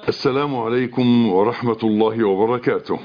السلام عليكم ورحمة الله وبركاته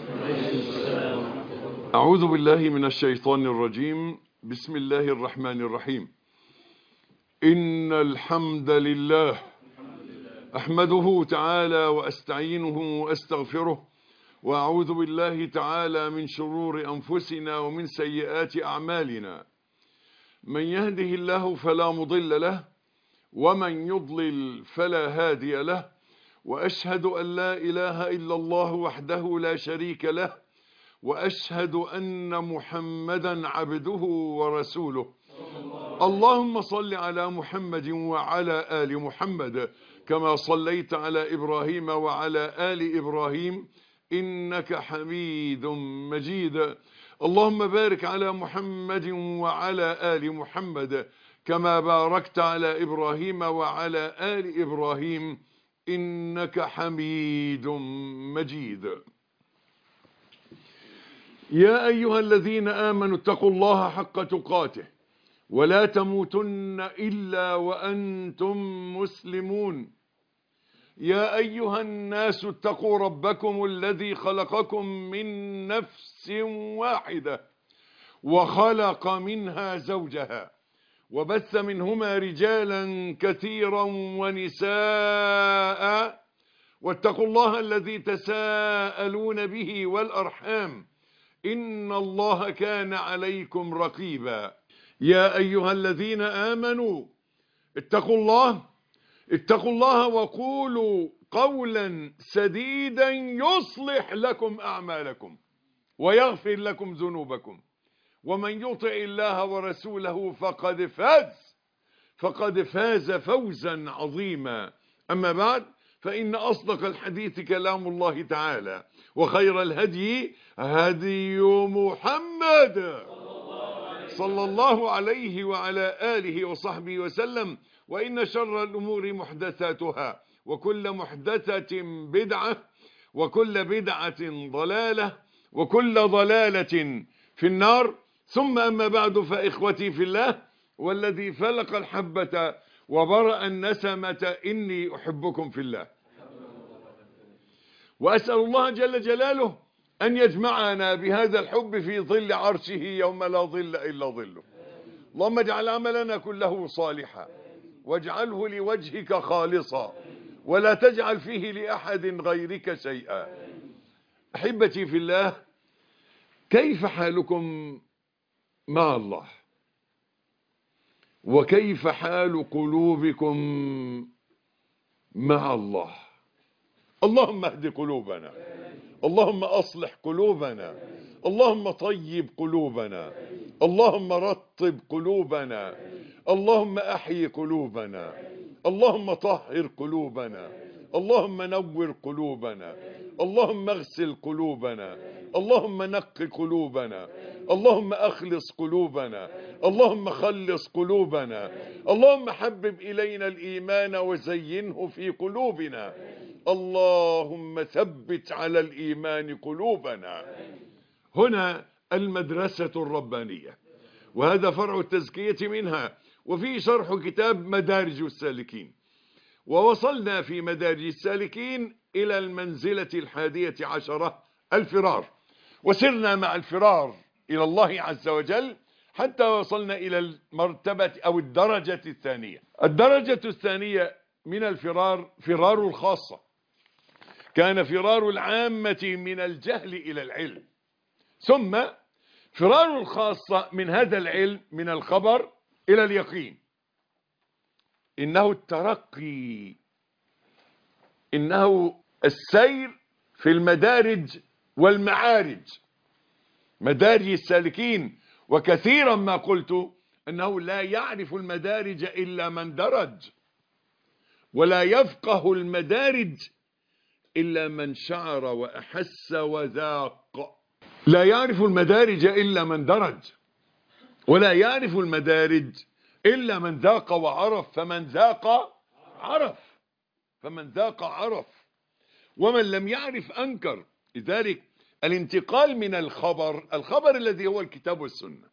أعوذ بالله من الشيطان الرجيم بسم الله الرحمن الرحيم إن الحمد لله أحمده تعالى وأستعينه وأستغفره وأعوذ بالله تعالى من شرور أنفسنا ومن سيئات أعمالنا من يهده الله فلا مضل له ومن يضلل فلا هادي له وأشهد أن لا إله إلا الله وحده لا شريك له وأشهد أن محمدا عبده ورسوله اللهم صل على محمد وعلى آل محمد كما صليت على إبراهيم وعلى آل إبراهيم إنك حميد مجيد اللهم بارك على محمد وعلى آل محمد كما باركت على إبراهيم وعلى آل إبراهيم إنك حميد مجيد يا أيها الذين آمنوا اتقوا الله حق تقاته ولا تموتن إلا وأنتم مسلمون يا أيها الناس اتقوا ربكم الذي خلقكم من نفس واحدة وخلق منها زوجها وبث منهما رجالا كثيرا ونساء واتقوا الله الذي تساءلون به والأرحام إن الله كان عليكم رقيبا يا أيها الذين آمنوا اتقوا الله اتقوا الله وقولوا قولا سديدا يصلح لكم أعمالكم ويغفر لكم ذنوبكم ومن يطع الله ورسوله فقد فاز فقد فاز فوزا عظيما أما بعد فإن أصدق الحديث كلام الله تعالى وخير الهدي هدي محمد صلى الله عليه وعلى آله وصحبه وسلم وإن شر الأمور محدثاتها وكل محدثة بدعة وكل بدعة ضلالة وكل ضلالة في النار ثم أما بعد فإخوتي في الله والذي فلق الحبة وبرأ النسمة إني أحبكم في الله وأسأل الله جل جلاله أن يجمعنا بهذا الحب في ظل عرشه يوم لا ظل إلا ظله اللهم اجعل عملنا كله صالحا واجعله لوجهك خالصا ولا تجعل فيه لأحد غيرك شيئا أحبتي في الله كيف حالكم مع الله وكيف حال قلوبكم مع الله اللهم اهد قلوبنا اللهم أصلح قلوبنا اللهم طيب قلوبنا اللهم رطب قلوبنا اللهم أحيي قلوبنا اللهم طهر قلوبنا اللهم نور قلوبنا اللهم اغسل قلوبنا اللهم نق قلوبنا اللهم أخلص قلوبنا اللهم خلص قلوبنا اللهم حبب إلينا الإيمان وزينه في قلوبنا اللهم ثبت على الإيمان قلوبنا هنا المدرسة الربانية وهذا فرع التزكية منها وفي شرح كتاب مدارج السالكين ووصلنا في مدارج السالكين إلى المنزلة الحادية عشرة الفرار وسرنا مع الفرار إلى الله عز وجل حتى وصلنا إلى المرتبة أو الدرجة الثانية الدرجة الثانية من الفرار فرار الخاصة كان فرار العامة من الجهل إلى العلم ثم فرار الخاصة من هذا العلم من الخبر إلى اليقين إنه الترقي إنه السير في المدارج والمعارج مدارج السالكين وكثيرا ما قلت أنه لا يعرف المدارج إلا من درج ولا يفقه المدارج إلا من شعر وأحس وذاق لا يعرف المدارج إلا من درج ولا يعرف المدارج إلا من ذاق وعرف فمن ذاق عرف فمن ذاق عرف ومن لم يعرف أنكر لذلك الانتقال من الخبر الخبر الذي هو الكتاب والسنة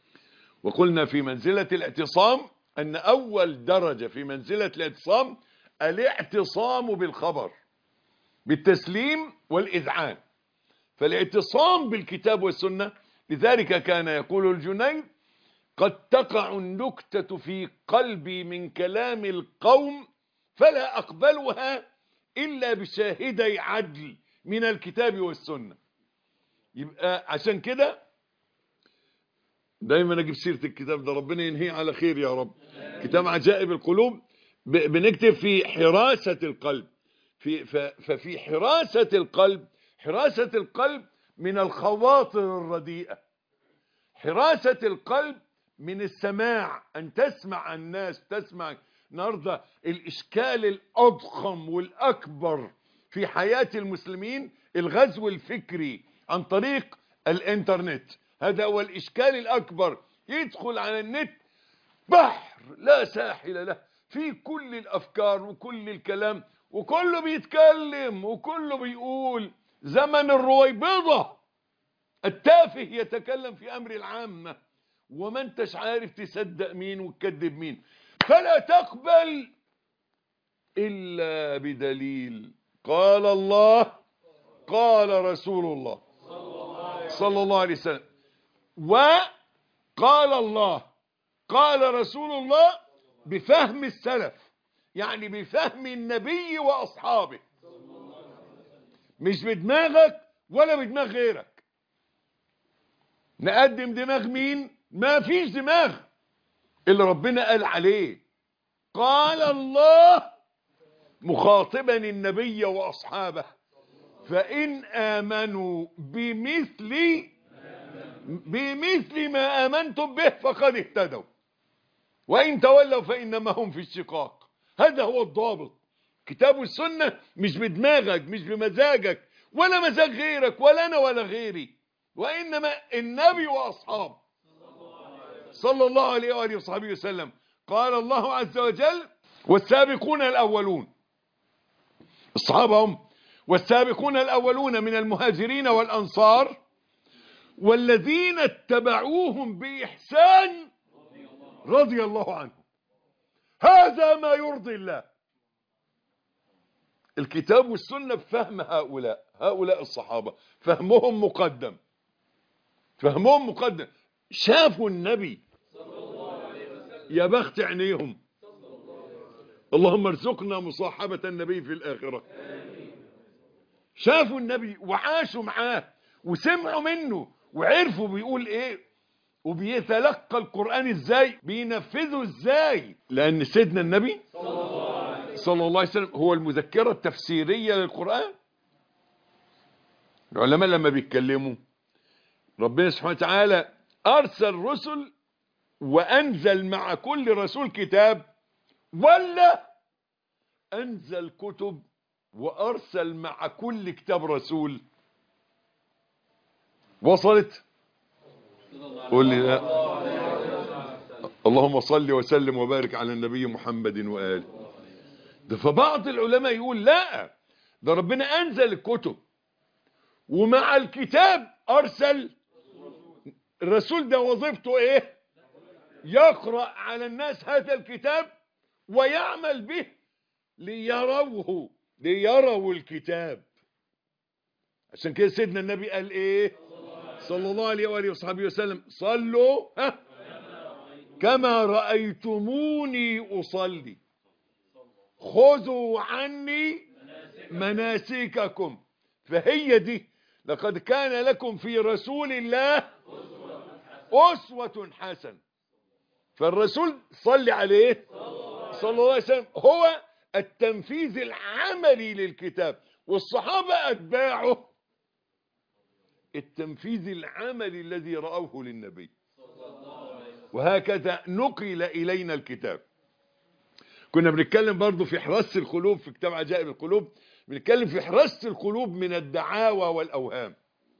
وقلنا في منزلة الاعتصام أن أول درجة في منزلة الاعتصام الاعتصام بالخبر بالتسليم والإذعان فالاعتصام بالكتاب والسنة لذلك كان يقول الجنيد قد تقع النكتة في قلبي من كلام القوم فلا أقبلها إلا بشاهدي عدل من الكتاب والسنة يبقى عشان كده دايما اجيب سيره الكتاب ده ربنا ينهيه على خير يا رب كتاب عجائب القلوب ب- بنكتب في حراسه القلب في ف- ففي حراسه القلب حراسه القلب من الخواطر الرديئه حراسه القلب من السماع ان تسمع الناس تسمع النهارده الاشكال الاضخم والاكبر في حياه المسلمين الغزو الفكري عن طريق الانترنت هذا هو الاشكال الاكبر يدخل على النت بحر لا ساحل له في كل الافكار وكل الكلام وكله بيتكلم وكله بيقول زمن الرويبضه التافه يتكلم في امر العامه وما انتش عارف تصدق مين وتكذب مين فلا تقبل الا بدليل قال الله قال رسول الله صلى الله عليه وسلم وقال الله قال رسول الله بفهم السلف يعني بفهم النبي واصحابه مش بدماغك ولا بدماغ غيرك نقدم دماغ مين ما فيش دماغ اللي ربنا قال عليه قال الله مخاطبا النبي واصحابه فان امنوا بمثل بمثل ما امنتم به فقد اهتدوا وان تولوا فانما هم في الشقاق هذا هو الضابط كتاب السنه مش بدماغك مش بمزاجك ولا مزاج غيرك ولا انا ولا غيري وانما النبي واصحابه صلى الله عليه واله وصحبه وسلم قال الله عز وجل والسابقون الاولون الصحابه هم والسابقون الاولون من المهاجرين والانصار والذين اتبعوهم باحسان رضي الله عنهم هذا ما يرضي الله الكتاب والسنه بفهم هؤلاء هؤلاء الصحابه فهمهم مقدم فهمهم مقدم شافوا النبي يا بخت عينيهم اللهم ارزقنا مصاحبة النبي في الآخرة شافوا النبي وعاشوا معاه وسمعوا منه وعرفوا بيقول ايه وبيتلقى القرآن ازاي بينفذه ازاي لأن سيدنا النبي صلى الله عليه وسلم هو المذكرة التفسيرية للقرآن العلماء لما بيتكلموا ربنا سبحانه وتعالى أرسل رسل وأنزل مع كل رسول كتاب ولا أنزل كتب وأرسل مع كل كتاب رسول وصلت قول لي لا اللهم صل وسلم وبارك على النبي محمد وآله ده فبعض العلماء يقول لا ده ربنا أنزل الكتب ومع الكتاب أرسل الرسول ده وظيفته ايه يقرأ على الناس هذا الكتاب ويعمل به ليروه ليروا الكتاب عشان كده سيدنا النبي قال ايه صلى الله عليه وآله وصحبه وسلم صلوا ها كما رأيتموني أصلي خذوا عني مناسككم فهي دي لقد كان لكم في رسول الله أسوة حسنة فالرسول صلي عليه صلى الله عليه وسلم هو التنفيذ العملي للكتاب والصحابة أتباعه التنفيذ العملي الذي رأوه للنبي وهكذا نقل إلينا الكتاب كنا بنتكلم برضو في حراسة القلوب في كتاب عجائب القلوب بنتكلم في حراسة القلوب من الدعاوى والأوهام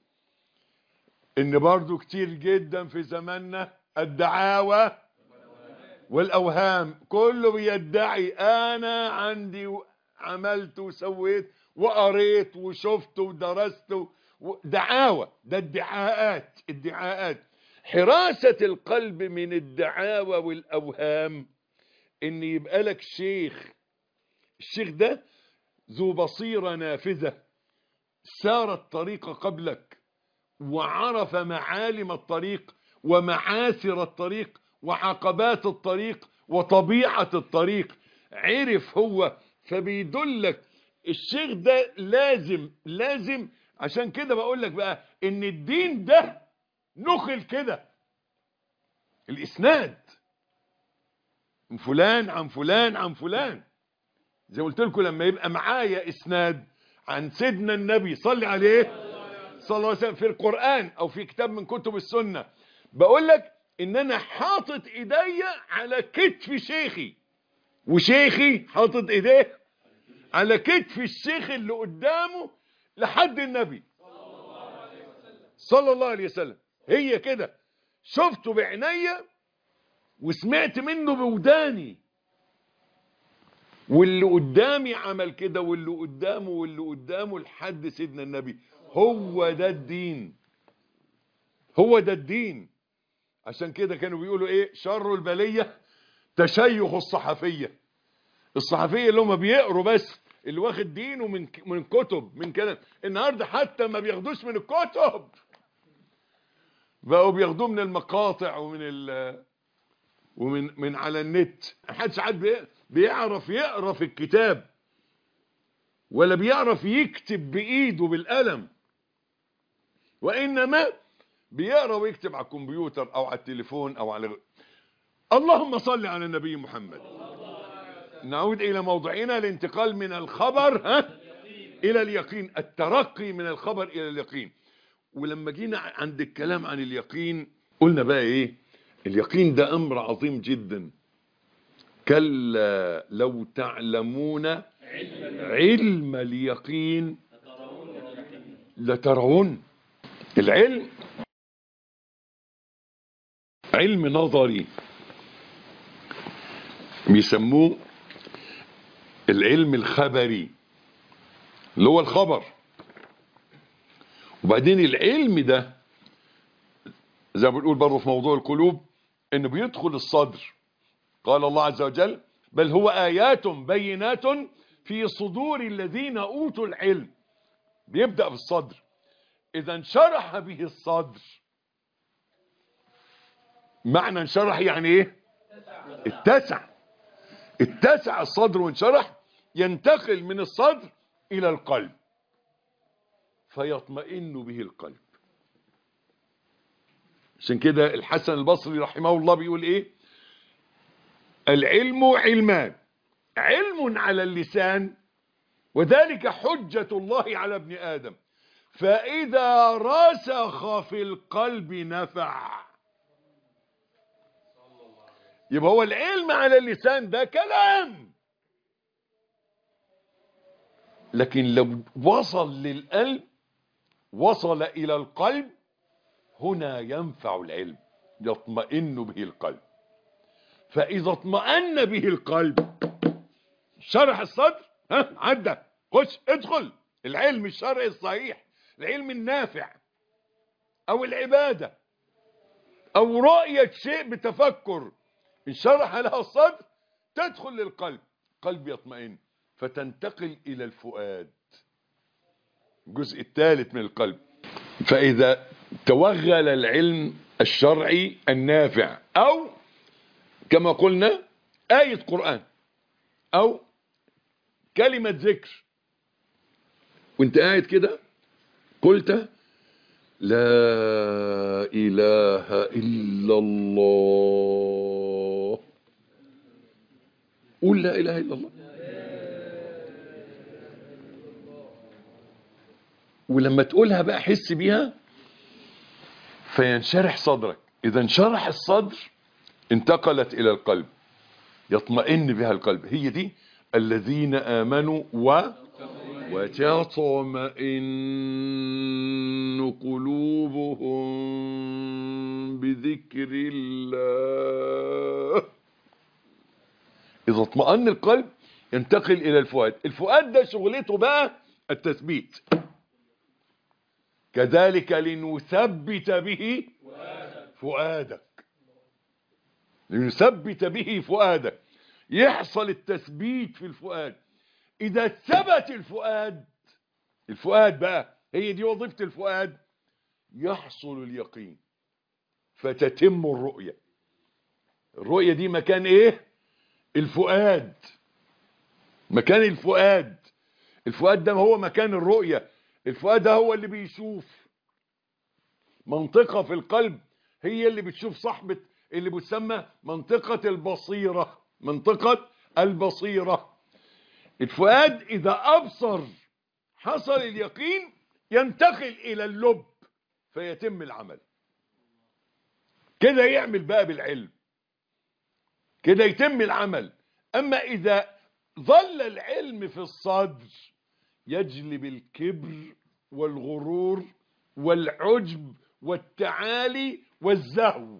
ان برضو كتير جدا في زماننا الدعاوى والاوهام كله بيدعي انا عندي عملت وسويت وقريت وشفت ودرست دعاوى ده ادعاءات ادعاءات حراسة القلب من الدعاوى والاوهام ان يبقى لك شيخ الشيخ ده ذو بصيرة نافذة سار الطريق قبلك وعرف معالم الطريق ومعاثر الطريق وعقبات الطريق وطبيعة الطريق عرف هو فبيدلك الشيخ ده لازم لازم عشان كده بقول لك بقى ان الدين ده نخل كده الاسناد من فلان عن فلان عن فلان زي ما قلت لكم لما يبقى معايا اسناد عن سيدنا النبي صلي عليه صلى الله عليه وسلم في القرآن او في كتاب من كتب السنة بقول لك ان انا حاطط ايديا على كتف شيخي وشيخي حاطط ايديه على كتف الشيخ اللي قدامه لحد النبي صلى الله عليه وسلم هي كده شفته بعينيا وسمعت منه بوداني واللي قدامي عمل كده واللي قدامه واللي قدامه لحد سيدنا النبي هو ده الدين هو ده الدين عشان كده كانوا بيقولوا ايه شر البلية تشيخ الصحفية الصحفية اللي هم بيقروا بس اللي واخد دينه من من كتب من كلام النهارده حتى ما بياخدوش من الكتب بقوا بياخدوه من المقاطع ومن ال ومن من على النت محدش عاد بيعرف يقرا في الكتاب ولا بيعرف يكتب بايده بالقلم وانما بيقرا ويكتب على الكمبيوتر او على التليفون او على اللهم صل على النبي محمد نعود الى موضعنا الانتقال من الخبر ها الى اليقين الترقي من الخبر الى اليقين ولما جينا عند الكلام عن اليقين قلنا بقى ايه اليقين ده امر عظيم جدا كلا لو تعلمون علم اليقين لترون العلم علم نظري بيسموه العلم الخبري اللي هو الخبر وبعدين العلم ده زي ما بنقول برضه في موضوع القلوب انه بيدخل الصدر قال الله عز وجل بل هو آيات بينات في صدور الذين أوتوا العلم بيبدأ في الصدر إذا انشرح به الصدر معنى انشرح يعني ايه اتسع اتسع الصدر وانشرح ينتقل من الصدر إلى القلب فيطمئن به القلب عشان كده الحسن البصري رحمه الله بيقول ايه العلم علمان علم على اللسان وذلك حجة الله على ابن آدم فإذا رسخ في القلب نفع يبقى هو العلم على اللسان ده كلام لكن لو وصل للقلب وصل إلى القلب هنا ينفع العلم يطمئن به القلب فإذا اطمأن به القلب شرح الصدر ها عدى خش ادخل العلم الشرعي الصحيح العلم النافع او العبادة او رؤية شيء بتفكر ان شرح لها الصدر تدخل للقلب قلب يطمئن فتنتقل الى الفؤاد الجزء الثالث من القلب فاذا توغل العلم الشرعي النافع او كما قلنا آية قرآن او كلمة ذكر وانت قاعد كده قلت لا إله إلا الله قول لا إله إلا الله ولما تقولها بقى حس بيها فينشرح صدرك إذا انشرح الصدر انتقلت إلى القلب يطمئن بها القلب هي دي الذين آمنوا و وتطمئن قلوبهم بذكر الله إذا اطمأن القلب ينتقل إلى الفؤاد الفؤاد ده شغلته بقى التثبيت كذلك لنثبت به فؤادك لنثبت به فؤادك يحصل التثبيت في الفؤاد إذا ثبت الفؤاد الفؤاد بقى هي دي وظيفة الفؤاد يحصل اليقين فتتم الرؤية الرؤية دي مكان ايه الفؤاد مكان الفؤاد الفؤاد ده هو مكان الرؤية الفؤاد ده هو اللي بيشوف منطقة في القلب هي اللي بتشوف صاحبة اللي بتسمى منطقة البصيرة منطقة البصيرة الفؤاد إذا أبصر حصل اليقين ينتقل إلى اللب فيتم العمل كده يعمل بقى بالعلم كده يتم العمل أما إذا ظل العلم في الصدر يجلب الكبر والغرور والعجب والتعالي والزهو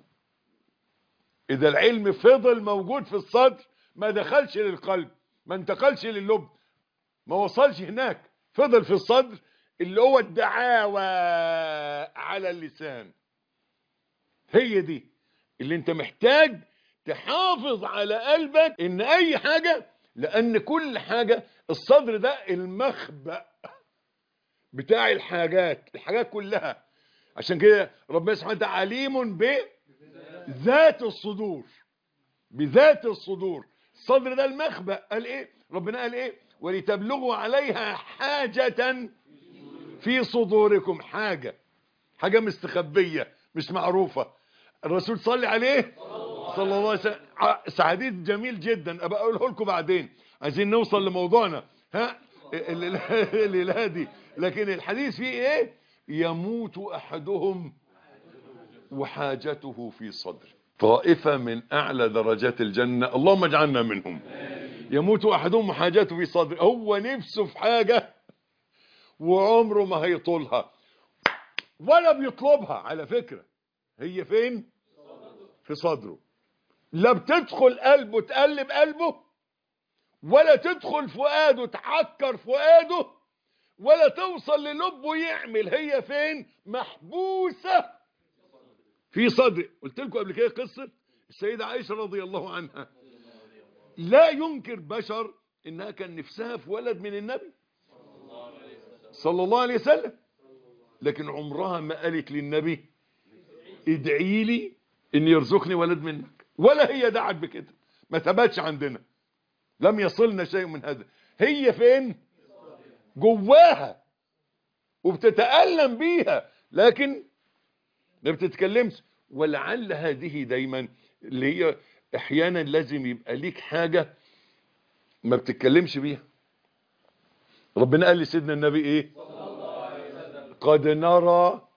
إذا العلم فضل موجود في الصدر ما دخلش للقلب ما انتقلش لللب ما وصلش هناك فضل في الصدر اللي هو الدعاوى على اللسان هي دي اللي انت محتاج تحافظ على قلبك ان اي حاجة لان كل حاجة الصدر ده المخبأ بتاع الحاجات الحاجات كلها عشان كده ربنا سبحانه وتعالى عليم بذات الصدور بذات الصدور الصدر ده المخبأ قال ايه ربنا قال ايه ولتبلغوا عليها حاجة في صدوركم حاجة حاجة مستخبية مش معروفة الرسول صلي عليه صلى الله عليه وسلم حديث جميل جدا ابقى اقوله لكم بعدين عايزين نوصل لموضوعنا ها الليله دي لكن الحديث فيه ايه يموت احدهم وحاجته في صدره طائفة من أعلى درجات الجنة اللهم اجعلنا منهم يموت أحدهم وحاجته في صدره هو نفسه في حاجة وعمره ما هيطولها ولا بيطلبها على فكرة هي فين في صدره لا بتدخل قلبه تقلب قلبه ولا تدخل فؤاده تعكر فؤاده ولا توصل للبه يعمل هي فين محبوسة في صدر قلت لكم قبل كده قصة السيدة عائشة رضي الله عنها لا ينكر بشر انها كان نفسها في ولد من النبي صلى الله عليه وسلم لكن عمرها ما قالت للنبي ادعي لي ان يرزقني ولد منك ولا هي دعت بكده ما ثبتش عندنا لم يصلنا شيء من هذا هي فين جواها وبتتألم بيها لكن ما بتتكلمش ولعل هذه دايما اللي هي احيانا لازم يبقى ليك حاجة ما بتتكلمش بيها ربنا قال لسيدنا النبي ايه قد نرى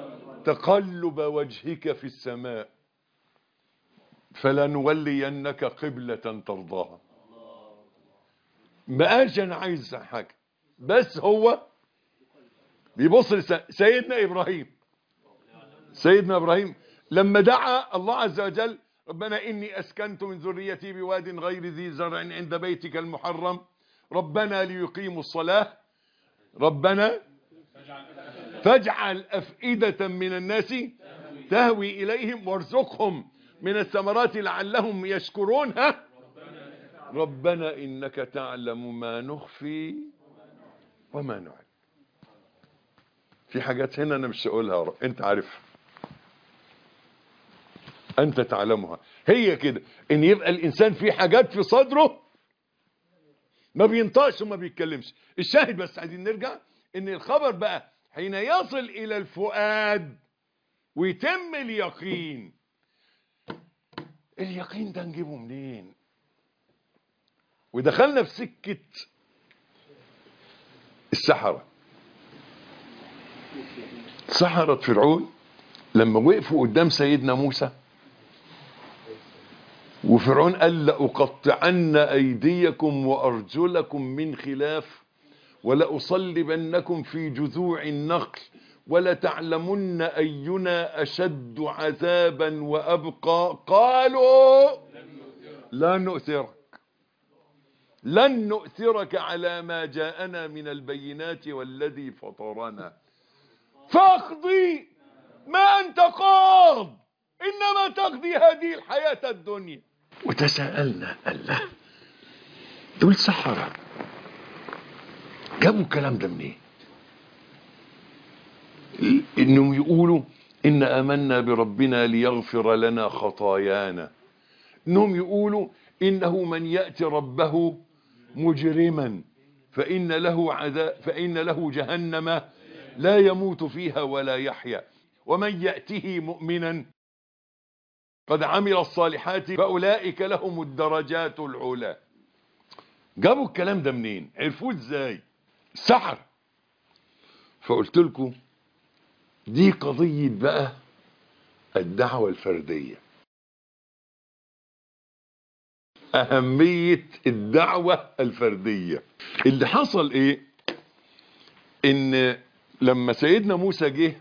تقلب وجهك في السماء فلنولينك قبلة ترضاها ما قالش انا عايز حاجة بس هو بيبص سيدنا ابراهيم سيدنا ابراهيم لما دعا الله عز وجل ربنا اني اسكنت من ذريتي بواد غير ذي زرع عند بيتك المحرم ربنا ليقيموا الصلاة ربنا فاجعل افئدة من الناس تهوي اليهم وارزقهم من الثمرات لعلهم يشكرون ها ربنا انك تعلم ما نخفي وما نعلم في حاجات هنا انا مش هقولها انت عارفها انت تعلمها هي كده ان يبقى الانسان في حاجات في صدره ما بينطقش وما بيتكلمش الشاهد بس عايزين نرجع ان الخبر بقى حين يصل الى الفؤاد ويتم اليقين اليقين ده نجيبه منين ودخلنا في سكة السحرة سحرة فرعون لما وقفوا قدام سيدنا موسى وفرعون قال لأقطعن أيديكم وأرجلكم من خلاف ولأصلبنكم في جذوع النخل ولتعلمن أينا أشد عذابا وأبقى قالوا لا نؤثرك لن نؤثرك على ما جاءنا من البينات والذي فطرنا فاقضي ما أنت قاض إنما تقضي هذه الحياة الدنيا وتساءلنا الله دول سحرة جابوا الكلام ده منين انهم يقولوا ان امنا بربنا ليغفر لنا خطايانا انهم يقولوا انه من ياتي ربه مجرما فان له عذاب فان له جهنم لا يموت فيها ولا يحيا ومن ياته مؤمنا قد عمل الصالحات فاولئك لهم الدرجات العلى جابوا الكلام ده منين عرفوه ازاي سحر فقلت لكم دي قضية بقى الدعوة الفردية أهمية الدعوة الفردية اللي حصل إيه إن لما سيدنا موسى جه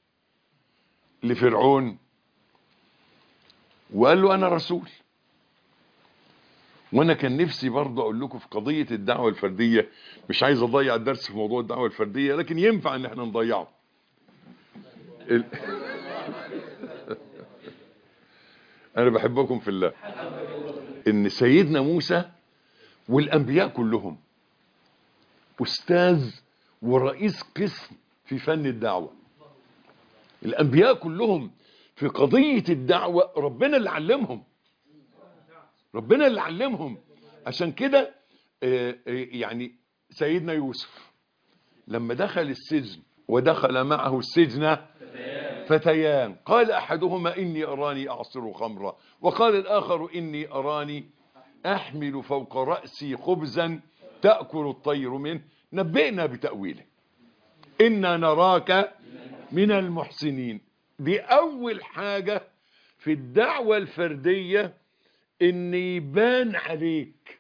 لفرعون وقال له أنا رسول وانا كان نفسي برضه اقول لكم في قضيه الدعوه الفرديه مش عايز اضيع الدرس في موضوع الدعوه الفرديه لكن ينفع ان احنا نضيعه ال... انا بحبكم في الله ان سيدنا موسى والانبياء كلهم استاذ ورئيس قسم في فن الدعوه الانبياء كلهم في قضيه الدعوه ربنا اللي علمهم ربنا اللي علمهم عشان كده يعني سيدنا يوسف لما دخل السجن ودخل معه السجن فتيان قال أحدهما إني أراني أعصر خمرا وقال الآخر إني أراني أحمل فوق رأسي خبزا تأكل الطير منه نبئنا بتأويله إنا نراك من المحسنين دي أول حاجة في الدعوة الفردية ان يبان عليك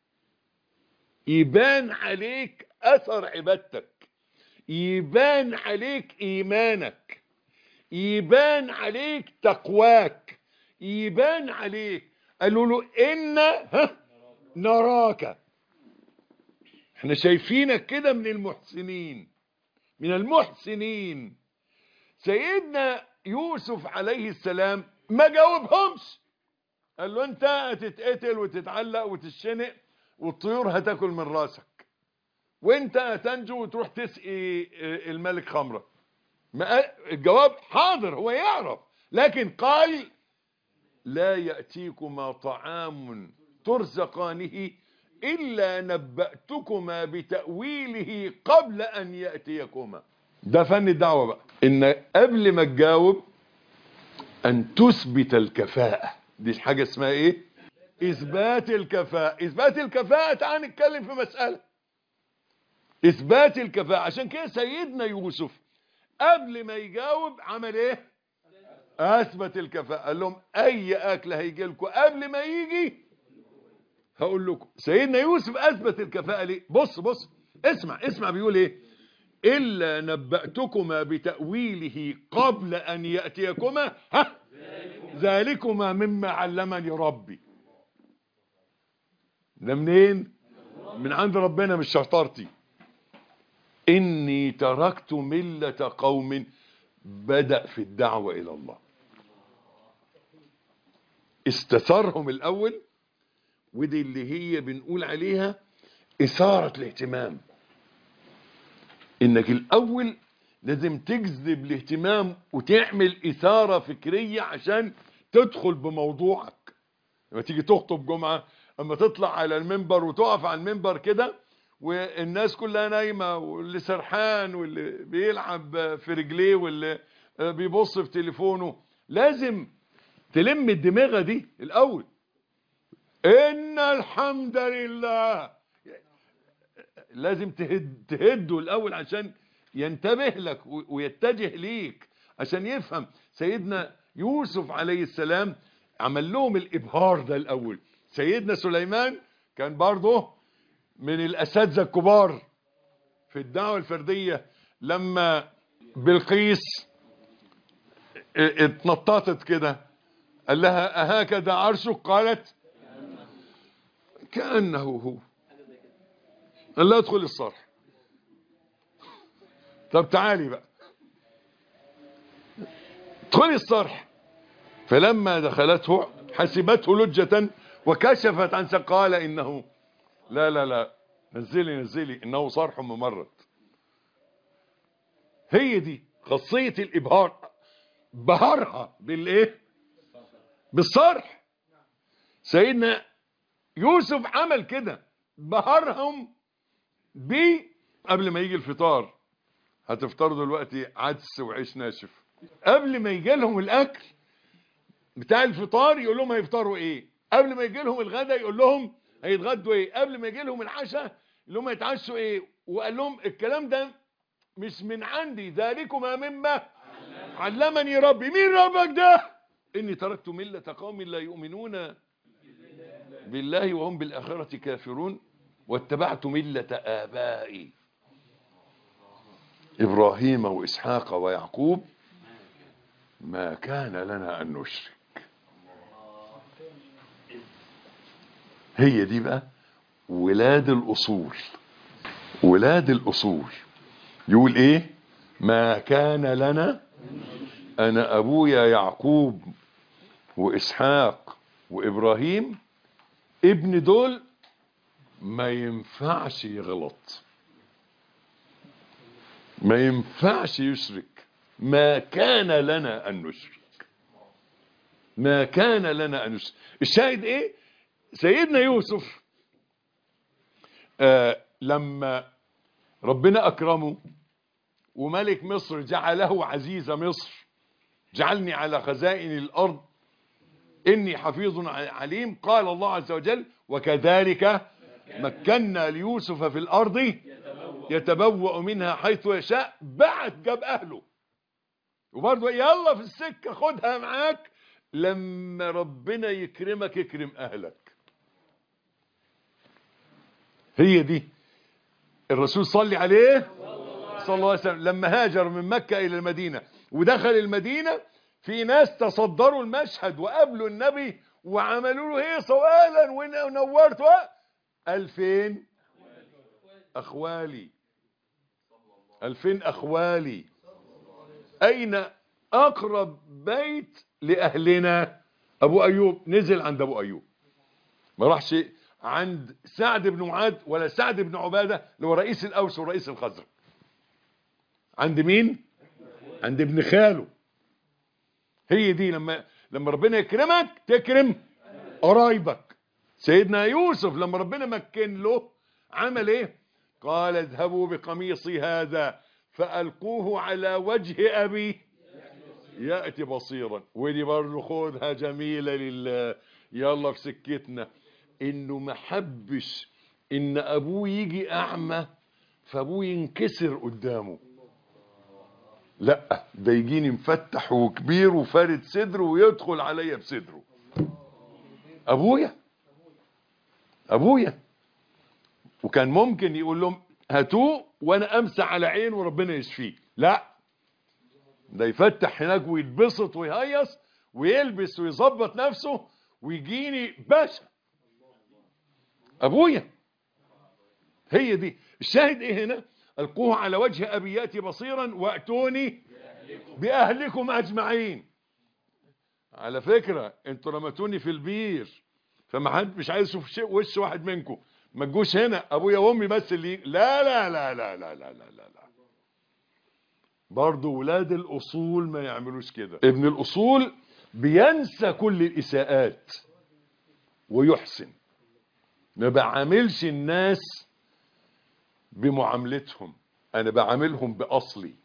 يبان عليك اثر عبادتك يبان عليك ايمانك يبان عليك تقواك يبان عليك قالوا له ان ها نراك احنا شايفينك كده من المحسنين من المحسنين سيدنا يوسف عليه السلام ما جاوبهمش قال له انت هتتقتل وتتعلق وتتشنق والطيور هتاكل من راسك وانت هتنجو وتروح تسقي الملك خمره الجواب حاضر هو يعرف لكن قال لا يأتيكما طعام ترزقانه إلا نبأتكما بتأويله قبل أن يأتيكما ده فن الدعوة بقى إن قبل ما تجاوب أن تثبت الكفاءة دي حاجة اسمها ايه اثبات الكفاءة اثبات الكفاءة تعال نتكلم في مسألة اثبات الكفاءة عشان كده سيدنا يوسف قبل ما يجاوب عمل ايه اثبت الكفاءة قال لهم اي اكل هيجي لكم قبل ما يجي هقول لكم سيدنا يوسف اثبت الكفاءة ليه بص بص اسمع اسمع بيقول ايه الا نبأتكما بتأويله قبل ان يأتيكما ها ذلكما مما علمني ربي ده منين من عند ربنا مش شطارتي اني تركت ملة قوم بدأ في الدعوة الى الله استثارهم الاول ودي اللي هي بنقول عليها اثارة الاهتمام انك الاول لازم تجذب الاهتمام وتعمل إثارة فكرية عشان تدخل بموضوعك لما تيجي تخطب جمعة اما تطلع على المنبر وتقف على المنبر كده والناس كلها نايمة واللي سرحان واللي بيلعب في رجليه واللي بيبص في تليفونه لازم تلم الدماغة دي الأول إن الحمد لله لازم تهد تهده الأول عشان ينتبه لك ويتجه ليك عشان يفهم سيدنا يوسف عليه السلام عمل لهم الإبهار ده الأول سيدنا سليمان كان برضه من الأساتذة الكبار في الدعوة الفردية لما بلقيس اتنططت كده قال لها أهكذا عرشك قالت كأنه هو قال لها ادخل الصرح طب تعالي بقى ادخلي الصرح فلما دخلته حسبته لجة وكشفت عن قال إنه لا لا لا نزلي نزلي انه صرح ممرد هي دي خاصية الابهار بهرها بالايه بالصرح سيدنا يوسف عمل كده بهرهم ب قبل ما يجي الفطار هتفطروا دلوقتي عدس وعيش ناشف قبل ما يجي لهم الاكل بتاع الفطار يقول لهم هيفطروا ايه قبل ما يجي لهم الغداء يقول لهم هيتغدوا ايه قبل ما يجي لهم العشاء يقول لهم هيتعشوا ايه وقال لهم الكلام ده مش من عندي ذلكما مما علمني ربي مين ربك ده اني تركت ملة قوم لا يؤمنون بالله وهم بالآخرة كافرون واتبعت ملة آبائي إبراهيم وإسحاق ويعقوب ما كان لنا أن نشرك هي دي بقى ولاد الأصول ولاد الأصول يقول إيه ما كان لنا أنا أبويا يعقوب وإسحاق وإبراهيم ابن دول ما ينفعش يغلط ما ينفعش يشرك ما كان لنا أن نشرك ما كان لنا أن نشرك الشاهد إيه سيدنا يوسف آه لما ربنا أكرمه وملك مصر جعله عزيز مصر جعلني على خزائن الأرض إني حفيظ عليم قال الله عز وجل وكذلك مكنا ليوسف في الأرض يتبوأ منها حيث يشاء بعد جاب أهله وبرضه يلا في السكة خدها معاك لما ربنا يكرمك يكرم أهلك هي دي الرسول صلي عليه صلى الله عليه وسلم لما هاجر من مكة إلى المدينة ودخل المدينة في ناس تصدروا المشهد وقابلوا النبي وعملوا له هيصة وأهلا ونورت ألفين أخوالي ألفين أخوالي أين أقرب بيت لأهلنا أبو أيوب نزل عند أبو أيوب ما راحش عند سعد بن معاذ ولا سعد بن عبادة اللي هو رئيس الأوس ورئيس الخزرج عند مين عند ابن خاله هي دي لما لما ربنا يكرمك تكرم قرايبك سيدنا يوسف لما ربنا مكن له عمل ايه قال اذهبوا بقميصي هذا فألقوه على وجه أبي يأتي بصيرا ودي برضه خدها جميلة لله يلا في سكتنا انه ما حبش ان ابوه يجي اعمى فابوه ينكسر قدامه لا ده يجيني مفتح وكبير وفارد صدره ويدخل عليا بصدره ابويا ابويا وكان ممكن يقول لهم هاتوه وانا امسح على عينه وربنا يشفيه لا ده يفتح هناك ويتبسط ويهيص ويلبس ويظبط نفسه ويجيني باشا ابويا هي دي الشاهد ايه هنا القوه على وجه ابي ياتي بصيرا واتوني باهلكم اجمعين على فكره انتوا رمتوني في البير فما حد مش عايز يشوف شيء وش واحد منكم ما تجوش هنا ابويا وامي بس اللي لا لا لا لا لا لا لا لا, لا. برضه ولاد الاصول ما يعملوش كده ابن الاصول بينسى كل الاساءات ويحسن ما بعاملش الناس بمعاملتهم انا بعاملهم باصلي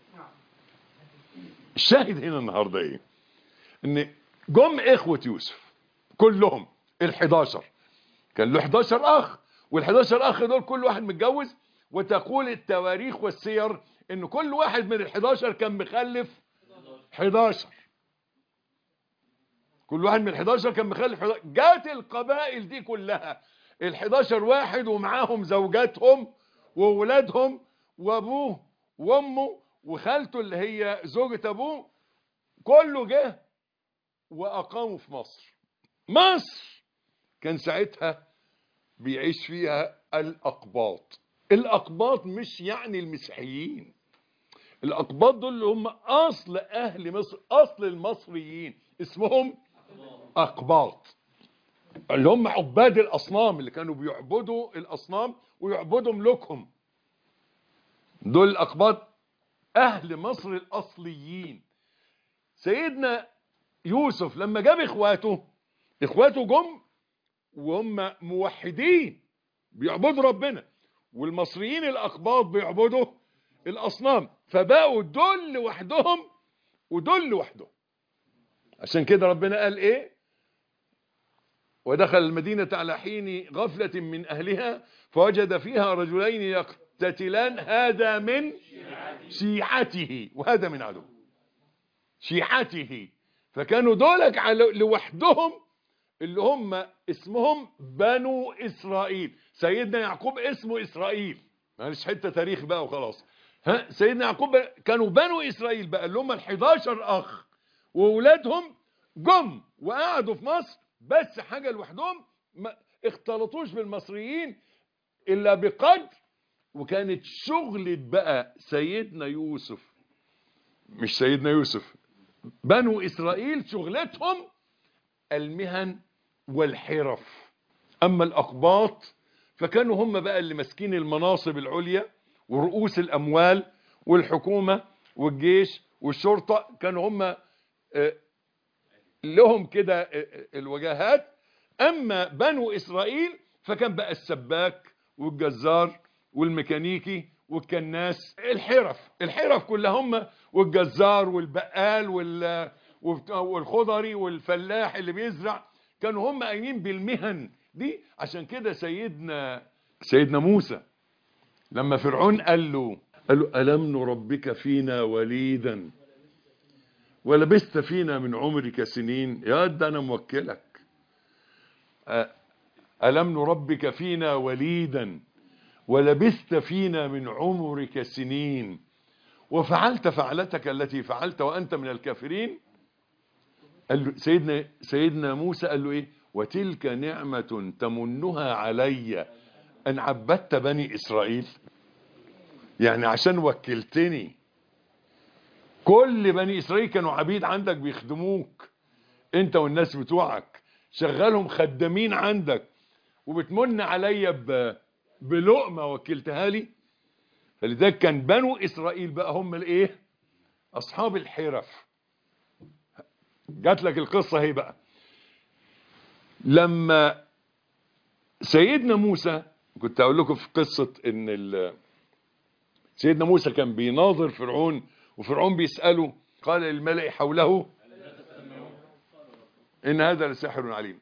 الشاهد هنا النهارده ايه ان جم اخوة يوسف كلهم ال11 كان له 11 اخ وال11 اخ دول كل واحد متجوز وتقول التواريخ والسير ان كل واحد من ال11 كان مخلف 11 كل واحد من ال11 كان مخلف 11 جات القبائل دي كلها ال11 واحد ومعاهم زوجاتهم وولادهم وابوه وامه وخالته اللي هي زوجة ابوه كله جه واقاموا في مصر مصر كان ساعتها بيعيش فيها الاقباط الاقباط مش يعني المسيحيين الاقباط دول اللي هم اصل اهل مصر اصل المصريين اسمهم اقباط اللي هم عباد الاصنام اللي كانوا بيعبدوا الاصنام ويعبدوا ملوكهم دول الاقباط اهل مصر الاصليين سيدنا يوسف لما جاب اخواته اخواته جم وهم موحدين بيعبدوا ربنا والمصريين الاقباط بيعبدوا الاصنام فبقوا دول لوحدهم ودول لوحدهم عشان كده ربنا قال ايه ودخل المدينة على حين غفلة من أهلها فوجد فيها رجلين يقتتلان هذا من شيعته وهذا من عدو شيعته فكانوا دولك على لوحدهم اللي هم اسمهم بنو إسرائيل سيدنا يعقوب اسمه إسرائيل معلش حتة تاريخ بقى وخلاص ها سيدنا يعقوب كانوا بنو إسرائيل بقى اللي هم ال 11 أخ وأولادهم جم وقعدوا في مصر بس حاجة لوحدهم ما اختلطوش بالمصريين إلا بقدر وكانت شغلة بقى سيدنا يوسف مش سيدنا يوسف بنو إسرائيل شغلتهم المهن والحرف أما الأقباط فكانوا هم بقى اللي ماسكين المناصب العليا ورؤوس الأموال والحكومة والجيش والشرطة كانوا هم آه، لهم كده آه، الوجاهات أما بنو إسرائيل فكان بقى السباك والجزار والميكانيكي والكناس الحرف الحرف كلها هم والجزار والبقال وال والخضري والفلاح اللي بيزرع كانوا هم قايمين بالمهن دي عشان كده سيدنا سيدنا موسى لما فرعون قال له قال له ألم نربك فينا وليدا ولبست فينا من عمرك سنين يا ده أنا موكلك أ- ألم نربك فينا وليدا ولبست فينا من عمرك سنين وفعلت فعلتك التي فعلت وأنت من الكافرين قال له سيدنا سيدنا موسى قال له ايه وتلك نعمة تمنها علي ان عبدت بني اسرائيل يعني عشان وكلتني كل بني اسرائيل كانوا عبيد عندك بيخدموك انت والناس بتوعك شغالهم خدامين عندك وبتمن عليا ب- بلقمة وكلتها لي فلذلك كان بنو اسرائيل بقى هم الايه اصحاب الحرف جات لك القصة هي بقى لما سيدنا موسى كنت اقول لكم في قصة ان ال- سيدنا موسى كان بيناظر فرعون وفرعون بيسأله قال للملأ حوله ان هذا لساحر عليم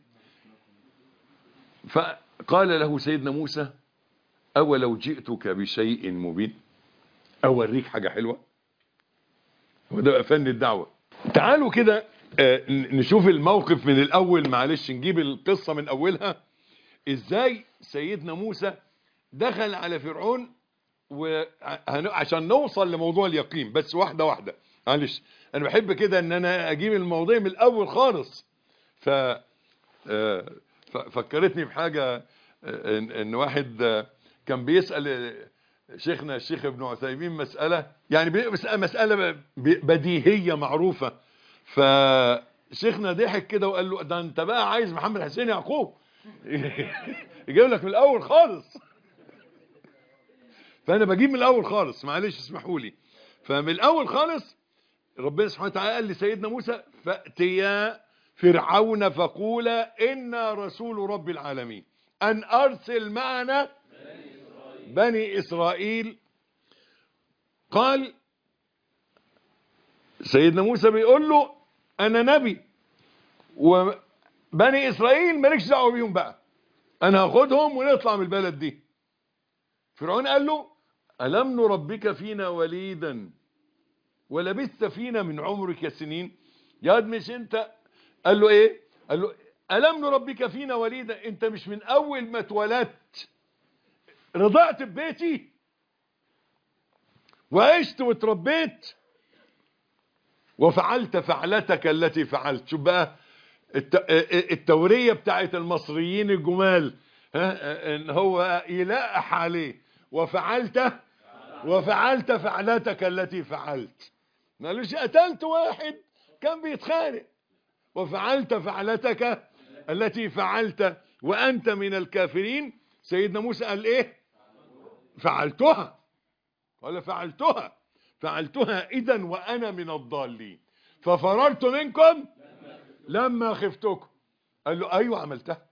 فقال له سيدنا موسى اولو جئتك بشيء مبين اوريك حاجة حلوة هو ده بقى فن الدعوة تعالوا كده آه، ن- نشوف الموقف من الاول معلش نجيب القصة من اولها ازاي سيدنا موسى دخل على فرعون وعشان نوصل لموضوع اليقين بس واحدة واحدة معلش انا بحب كده ان انا اجيب المواضيع من الاول خالص ف آه، ف- فكرتني بحاجة آه، ان إن واحد آه، كان بيسأل آه، شيخنا الشيخ ابن عثيمين مسألة يعني بيسأل مسألة ب- بديهية معروفة فشيخنا ضحك كده وقال له ده انت بقى عايز محمد حسين يعقوب يجيب لك من الاول خالص فانا بجيب من الاول خالص معلش اسمحوا لي فمن الاول خالص ربنا سبحانه وتعالى قال لسيدنا موسى فاتيا فرعون فقولا انا رسول رب العالمين ان ارسل معنا بني اسرائيل قال سيدنا موسى بيقول له انا نبي وبني اسرائيل مالكش دعوه بيهم بقى انا هاخدهم ونطلع من البلد دي فرعون قال له الم نربك فينا وليدا ولبثت فينا من عمرك سنين يا واد مش انت قال له ايه قال له الم نربك فينا وليدا انت مش من اول ما اتولدت رضعت ببيتي وعشت وتربيت وفعلت فعلتك التي فعلت شوف بقى الت- التورية بتاعت المصريين الجمال ها ان هو يلقح عليه وفعلت وفعلت فعلتك التي فعلت مالوش قتلت واحد كان بيتخانق وفعلت فعلتك التي فعلت وأنت من الكافرين سيدنا موسى قال إيه فعلتها قال فعلتها فعلتها إذا وأنا من الضالين ففررت منكم لما خفتكم قال له أيوة عملتها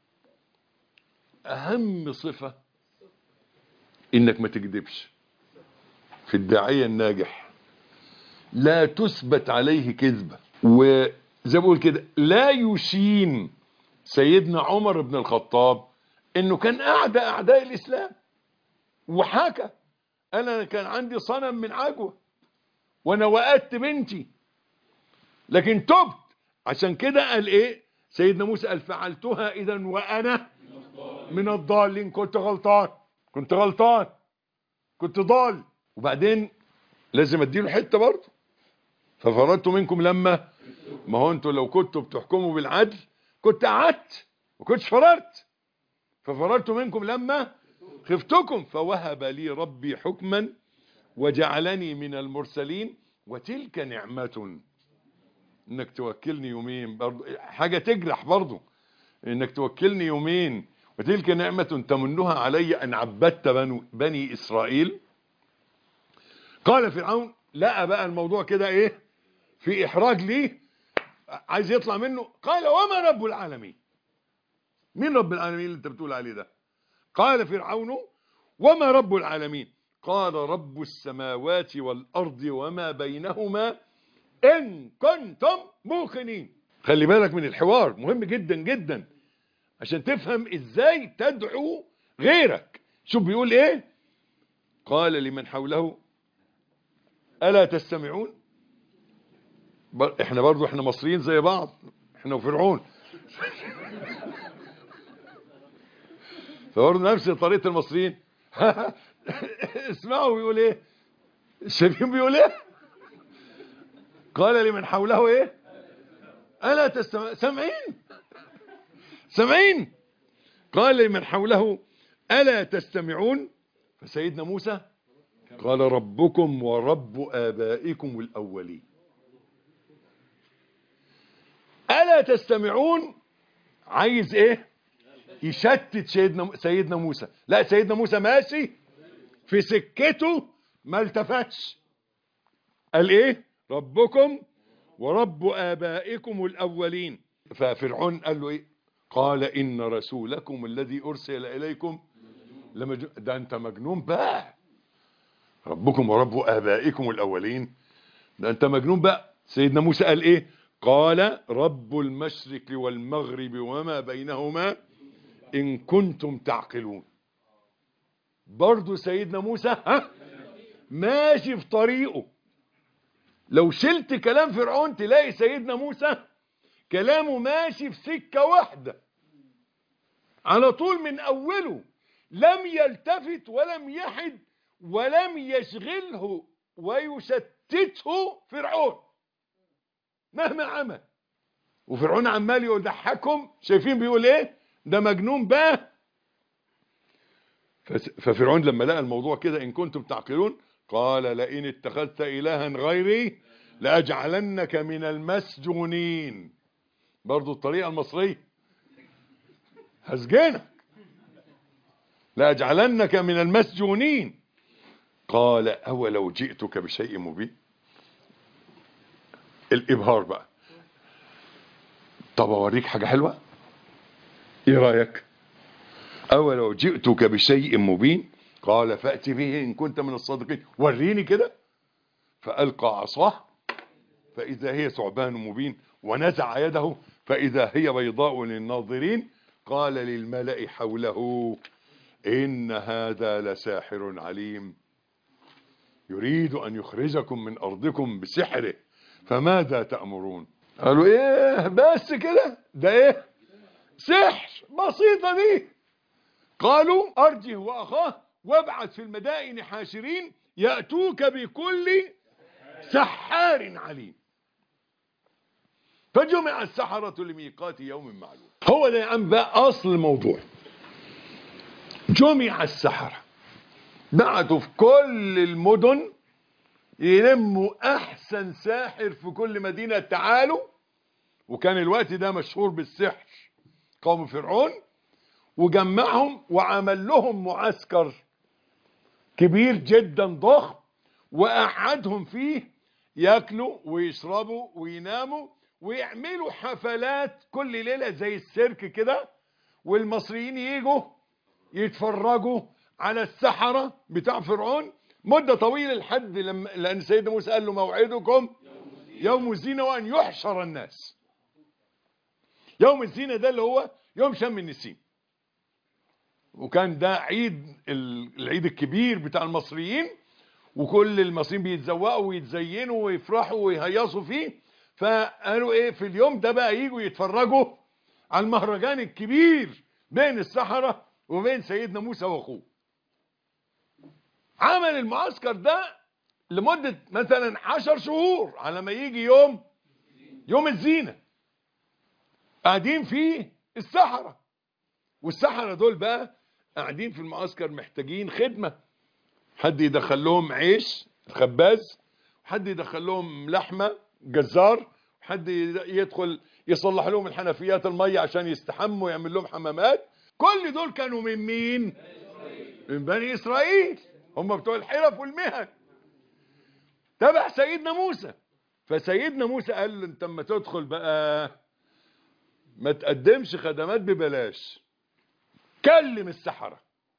أهم صفة إنك ما تكذبش في الداعية الناجح لا تثبت عليه كذبة وزي بقول كده لا يشين سيدنا عمر بن الخطاب انه كان اعدى اعداء الاسلام وحكى انا كان عندي صنم من عجوة وانا وقدت بنتي لكن تبت عشان كده قال ايه سيدنا موسى قال فعلتها اذا وانا من الضالين كنت غلطان كنت غلطان كنت ضال وبعدين لازم اديله حته برضه ففرضت منكم لما ما هو انتوا لو كنتوا بتحكموا بالعدل كنت قعدت ما كنتش فررت ففررت منكم لما خفتكم فوهب لي ربي حكما وجعلني من المرسلين وتلك نعمة انك توكلني يومين برضو حاجة تجرح برضو انك توكلني يومين وتلك نعمة تمنها علي ان عبدت بنو بني اسرائيل قال فرعون لقى بقى الموضوع كده ايه في احراج ليه عايز يطلع منه قال وما رب العالمين مين رب العالمين اللي انت بتقول عليه ده قال فرعون وما رب العالمين قال رب السماوات والارض وما بينهما ان كنتم موقنين خلي بالك من الحوار مهم جدا جدا عشان تفهم ازاي تدعو غيرك شوف بيقول ايه قال لمن حوله الا تستمعون بر... احنا برضو احنا مصريين زي بعض احنا وفرعون فبرضو نفس طريقة المصريين اسمعوا بيقول ايه الشايفين بيقول ايه قال لمن حوله ايه الا تستمع سامعين سامعين قال لمن حوله الا تستمعون فسيدنا موسى قال ربكم ورب آبائكم الأولين ألا تستمعون عايز ايه يشتت سيدنا, سيدنا موسى لا سيدنا موسى ماشي في سكته ما التفتش قال ايه ربكم ورب آبائكم الأولين ففرعون قال له ايه قال إن رسولكم الذي أرسل إليكم لمج... ده أنت مجنون بقى ربكم ورب آبائكم الأولين ده أنت مجنون بقى سيدنا موسى قال إيه قال رب المشرق والمغرب وما بينهما إن كنتم تعقلون برضو سيدنا موسى ها ماشي في طريقه لو شلت كلام فرعون تلاقي سيدنا موسى كلامه ماشي في سكة واحدة على طول من أوله لم يلتفت ولم يحد ولم يشغله ويشتته فرعون مهما عمل وفرعون عمال يضحكهم شايفين بيقول ايه ده مجنون بقى ففرعون لما لقى الموضوع كده ان كنتم تعقلون قال لئن اتخذت الها غيري لاجعلنك من المسجونين برضو الطريقه المصريه هسجنك لاجعلنك من المسجونين قال أولو جئتك بشيء مبين الإبهار بقى طب أوريك حاجة حلوة إيه رأيك أولو جئتك بشيء مبين قال فأتي به إن كنت من الصادقين وريني كده فألقى عصاه فإذا هي ثعبان مبين ونزع يده فإذا هي بيضاء للناظرين قال للملأ حوله إن هذا لساحر عليم يريد أن يخرجكم من أرضكم بسحره فماذا تأمرون قالوا إيه بس كده ده إيه سحر بسيطة دي قالوا أرجه وأخاه وابعث في المدائن حاشرين يأتوك بكل سحار عليم فجمع السحرة لميقات يوم معلوم هو ده يا عم بقى أصل الموضوع جمع السحرة بعتوا في كل المدن يلموا احسن ساحر في كل مدينة تعالوا وكان الوقت ده مشهور بالسحر قوم فرعون وجمعهم وعمل لهم معسكر كبير جدا ضخم وقعدهم فيه ياكلوا ويشربوا ويناموا ويعملوا حفلات كل ليلة زي السيرك كده والمصريين يجوا يتفرجوا على السحرة بتاع فرعون مدة طويلة لحد لما لأن سيدنا موسى قال له موعدكم يوم الزينة وأن يحشر الناس يوم الزينة ده اللي هو يوم شم النسيم وكان ده عيد العيد الكبير بتاع المصريين وكل المصريين بيتزوقوا ويتزينوا ويفرحوا ويهيصوا فيه فقالوا ايه في اليوم ده بقى يجوا يتفرجوا على المهرجان الكبير بين السحرة وبين سيدنا موسى واخوه عمل المعسكر ده لمدة مثلا عشر شهور على ما يجي يوم يوم الزينة قاعدين فيه السحرة والسحرة دول بقى قاعدين في المعسكر محتاجين خدمة حد يدخل لهم عيش الخباز حد يدخل لهم لحمة جزار حد يدخل يصلح لهم الحنفيات المية عشان يستحموا ويعمل لهم حمامات كل دول كانوا من مين من بني إسرائيل هم بتوع الحرف والمهن تبع سيدنا موسى فسيدنا موسى قال له انت اما تدخل بقى ما تقدمش خدمات ببلاش كلم السحرة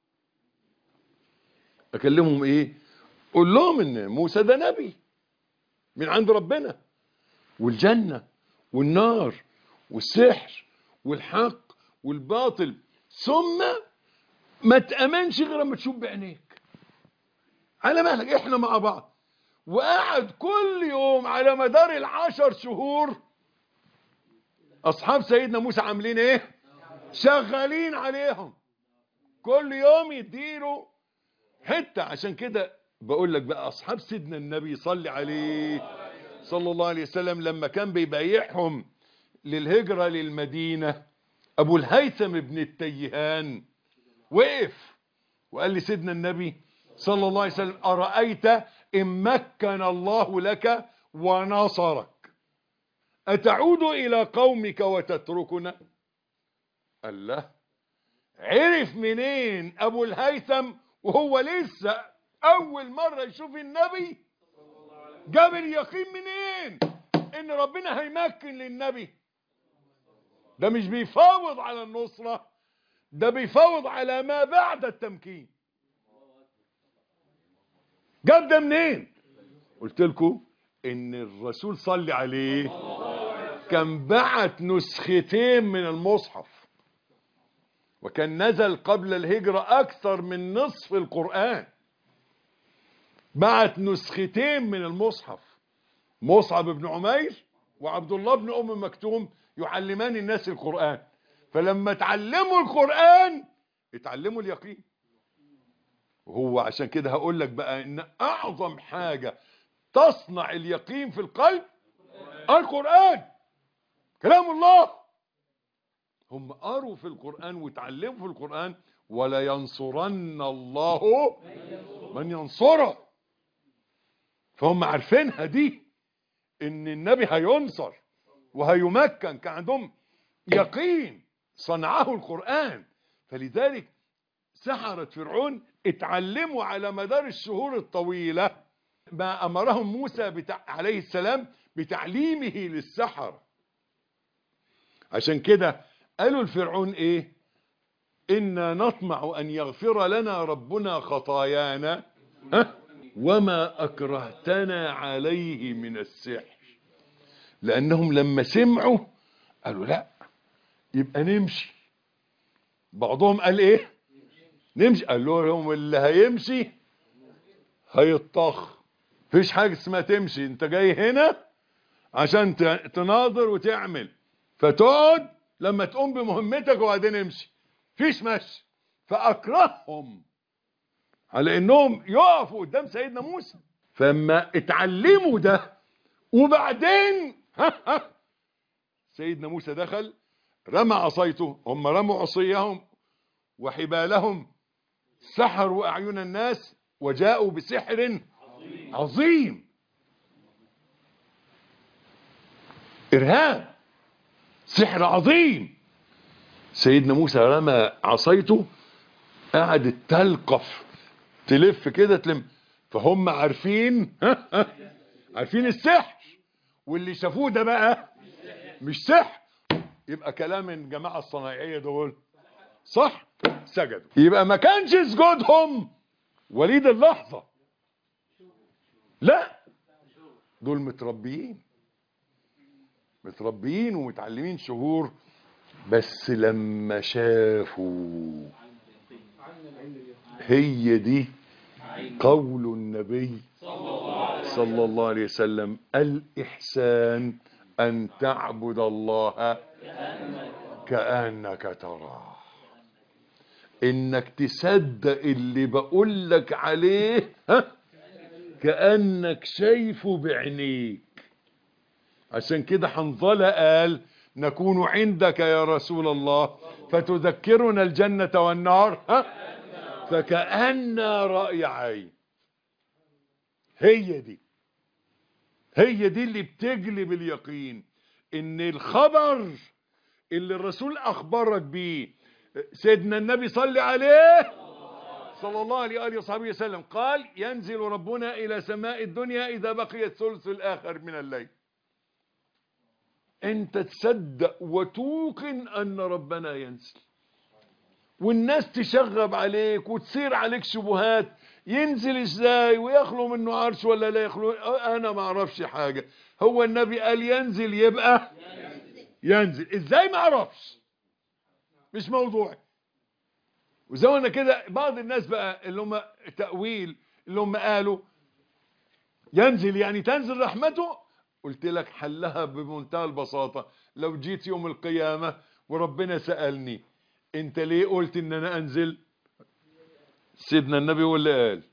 اكلمهم ايه قول لهم ان موسى ده نبي من عند ربنا والجنة والنار والسحر والحق والباطل ثم ما تأمنش غير ما تشوف بعينيك على مهلك احنا مع بعض وقعد كل يوم على مدار العشر شهور اصحاب سيدنا موسى عاملين ايه شغالين عليهم كل يوم يديروا حتة عشان كده بقول لك بقى اصحاب سيدنا النبي صلي عليه صلى الله عليه وسلم لما كان بيبايعهم للهجرة للمدينة ابو الهيثم ابن التيهان وقف وقال لي سيدنا النبي صلى الله عليه وسلم أرأيت إن مكن الله لك ونصرك أتعود إلى قومك وتتركنا قال له عرف منين أبو الهيثم وهو لسه أول مرة يشوف النبي جاب اليقين منين إن ربنا هيمكن للنبي ده مش بيفاوض على النصرة ده بيفاوض على ما بعد التمكين جاب ده منين قلت لكم ان الرسول صلي عليه كان بعت نسختين من المصحف وكان نزل قبل الهجرة اكثر من نصف القرآن بعت نسختين من المصحف مصعب بن عمير وعبد الله بن ام مكتوم يعلمان الناس القرآن فلما اتعلموا القرآن اتعلموا اليقين وهو عشان كده هقول لك بقى ان اعظم حاجة تصنع اليقين في القلب القرآن كلام الله هم قروا في القرآن وتعلموا في القرآن ولا ينصرن الله من ينصره فهم عارفينها دي ان النبي هينصر وهيمكن كان عندهم يقين صنعه القرآن فلذلك سحرة فرعون اتعلموا على مدار الشهور الطويلة ما أمرهم موسى بتع... عليه السلام بتعليمه للسحرة عشان كده قالوا الفرعون ايه إنا نطمع أن يغفر لنا ربنا خطايانا ها؟ وما أكرهتنا عليه من السحر لأنهم لما سمعوا قالوا لا يبقى نمشي بعضهم قال ايه نمشي قال لهم اللي هيمشي هيطخ فيش حاجة اسمها تمشي انت جاي هنا عشان تناظر وتعمل فتقعد لما تقوم بمهمتك وبعدين امشي فيش مشي فاكرههم على انهم يقفوا قدام سيدنا موسى فما اتعلموا ده وبعدين ها ها سيدنا موسى دخل رمى عصايته هم رموا عصيهم وحبالهم سحروا أعين الناس وجاءوا بسحر عظيم إرهاب سحر عظيم سيدنا موسى رمى عصايته قعدت تلقف تلف كده تلم فهم عارفين عارفين السحر واللي شافوه ده بقى مش سحر يبقى كلام الجماعة الصنايعية دول صح سجدوا يبقى ما كانش سجودهم وليد اللحظة لا دول متربيين متربيين ومتعلمين شهور بس لما شافوا هي دي قول النبي صلى الله عليه وسلم الإحسان أن تعبد الله كأنك تراه إنك تصدق اللي بقول لك عليه ها كأنك شايفه بعينيك عشان كده حنظلة قال نكون عندك يا رسول الله فتذكرنا الجنة والنار ها فكأن رأي عين هي دي هي دي اللي بتجلب اليقين ان الخبر اللي الرسول اخبرك بيه سيدنا النبي صلى عليه صلى الله عليه وآله وصحبه وسلم قال ينزل ربنا إلى سماء الدنيا إذا بقي الثلث الآخر من الليل أنت تصدق وتوقن أن ربنا ينزل والناس تشغب عليك وتصير عليك شبهات ينزل ازاي ويخلو منه عرش ولا لا يخلو انا ما اعرفش حاجة هو النبي قال ينزل يبقى ينزل ازاي ما اعرفش مش موضوعي وزي ما انا كده بعض الناس بقى اللي هم تأويل اللي هم قالوا ينزل يعني تنزل رحمته قلت لك حلها بمنتهى البساطة لو جيت يوم القيامة وربنا سألني انت ليه قلت ان انا انزل سيدنا النبي هو اللي قال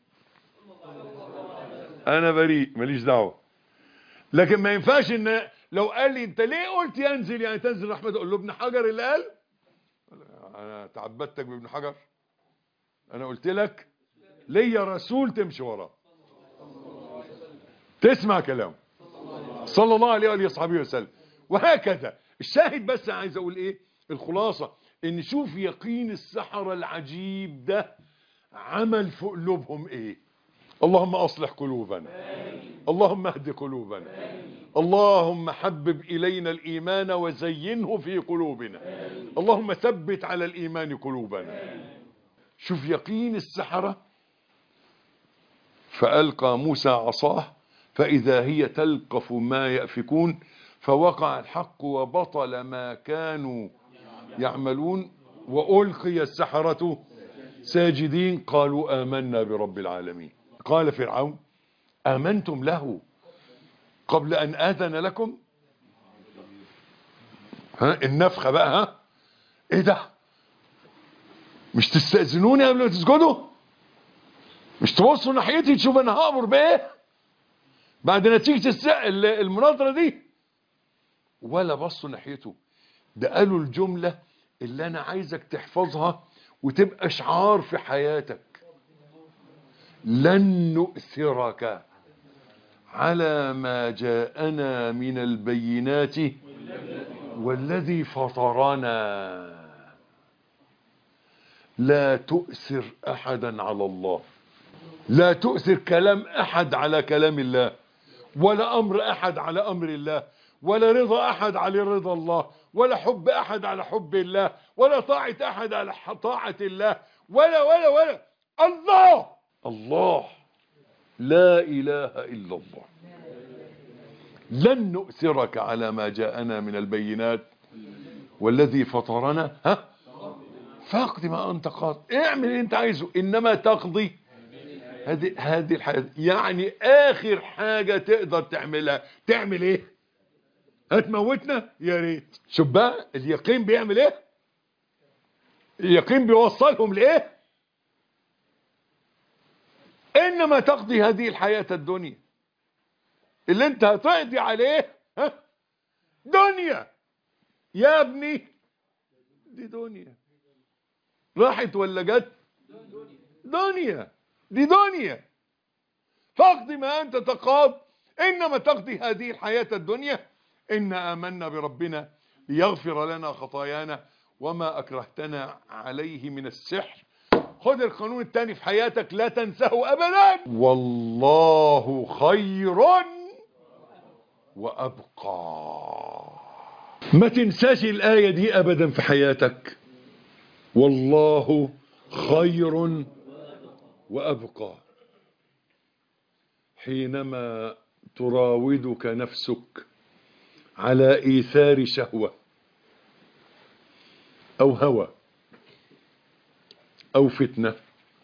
انا بريء ماليش دعوه لكن ما ينفعش ان لو قال لي انت ليه قلت ينزل يعني تنزل رحمته اقول له ابن حجر اللي قال انا تعبدتك بابن حجر انا قلت لك ليا رسول تمشي وراه تسمع كلامه صلى الله عليه وآله وصحبه وسلم وهكذا الشاهد بس عايز اقول ايه الخلاصة ان شوف يقين السحرة العجيب ده عمل في قلوبهم ايه اللهم اصلح قلوبنا اللهم اهد قلوبنا اللهم حبب الينا الايمان وزينه في قلوبنا اللهم ثبت على الايمان قلوبنا شوف يقين السحرة فألقى موسى عصاه فإذا هي تلقف ما يأفكون فوقع الحق وبطل ما كانوا يعملون وألقي السحرة ساجدين قالوا آمنا برب العالمين قال فرعون آمنتم له قبل أن آذن لكم ها النفخة بقى ها ايه ده مش تستأذنوني قبل ما تسجدوا مش تبصوا ناحيتي تشوف انا هامر بايه بعد نتيجة الس- ال- المناظرة دي ولا بصوا ناحيته ده قالوا الجملة اللي انا عايزك تحفظها وتبقى شعار في حياتك لن نؤثرك على ما جاءنا من البينات والذي فطرنا لا تؤثر احدا على الله لا تؤثر كلام احد على كلام الله ولا امر احد على امر الله ولا رضا احد على رضا الله ولا حب احد على حب الله ولا طاعة احد على ح- طاعة الله ولا ولا ولا الله الله لا اله الا الله لن نؤثرك على ما جاءنا من البينات والذي فطرنا ها فاقضي ما انت قاض اعمل اللي انت عايزه انما تقضي هذه هذه الحياة يعني اخر حاجة تقدر تعملها تعمل ايه هتموتنا يا ريت شوف بقى اليقين بيعمل ايه اليقين بيوصلهم لايه انما تقضي هذه الحياة الدنيا اللي انت هتقضي عليه ها دنيا يا ابني دي دنيا راحت ولا جت دنيا دي دنيا فاقضي ما انت تقاض انما تقضي هذه الحياة الدنيا ان امنا بربنا ليغفر لنا خطايانا وما أكرهتنا عليه من السحر خد القانون الثاني في حياتك لا تنساه أبدا والله خير وأبقى ما تنساش الآية دي أبدا في حياتك والله خير وأبقى حينما تراودك نفسك على إيثار شهوة أو هوى أو فتنة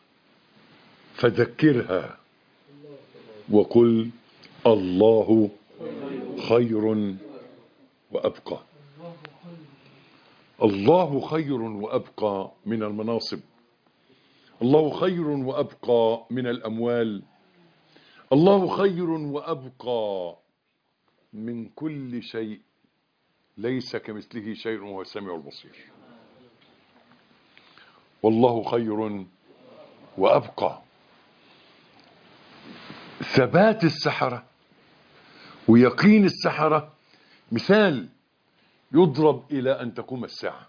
فذكرها وقل الله خير وأبقى الله خير وأبقى من المناصب الله خير وأبقى من الأموال الله خير وأبقى من كل شيء ليس كمثله شيء وهو السميع البصير والله خير وأبقى ثبات السحرة ويقين السحرة مثال يضرب إلى أن تقوم الساعة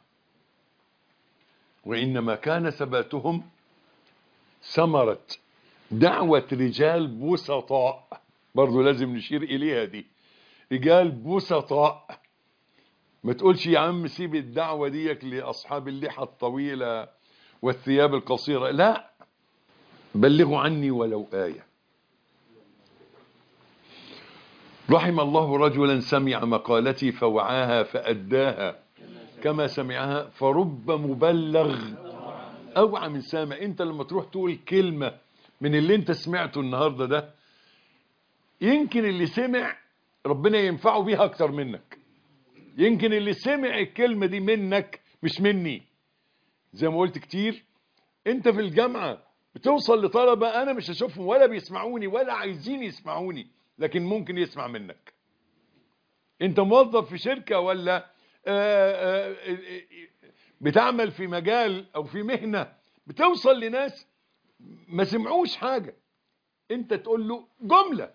وإنما كان ثباتهم ثمرة دعوة رجال بسطاء برضو لازم نشير إليها دي رجال بسطاء ما تقولش يا عم سيب الدعوة ديك لأصحاب اللحى الطويلة والثياب القصيرة لا بلغوا عني ولو آية رحم الله رجلا سمع مقالتي فوعاها فأداها كما سمعها فرب مبلغ أوعى من سامع انت لما تروح تقول كلمة من اللي انت سمعته النهاردة ده يمكن اللي سمع ربنا ينفعه بيها اكتر منك يمكن اللي سمع الكلمة دي منك مش مني زي ما قلت كتير انت في الجامعة بتوصل لطلبة انا مش هشوفهم ولا بيسمعوني ولا عايزين يسمعوني لكن ممكن يسمع منك انت موظف في شركة ولا آآ آآ بتعمل في مجال او في مهنة بتوصل لناس ما سمعوش حاجة انت تقول له جملة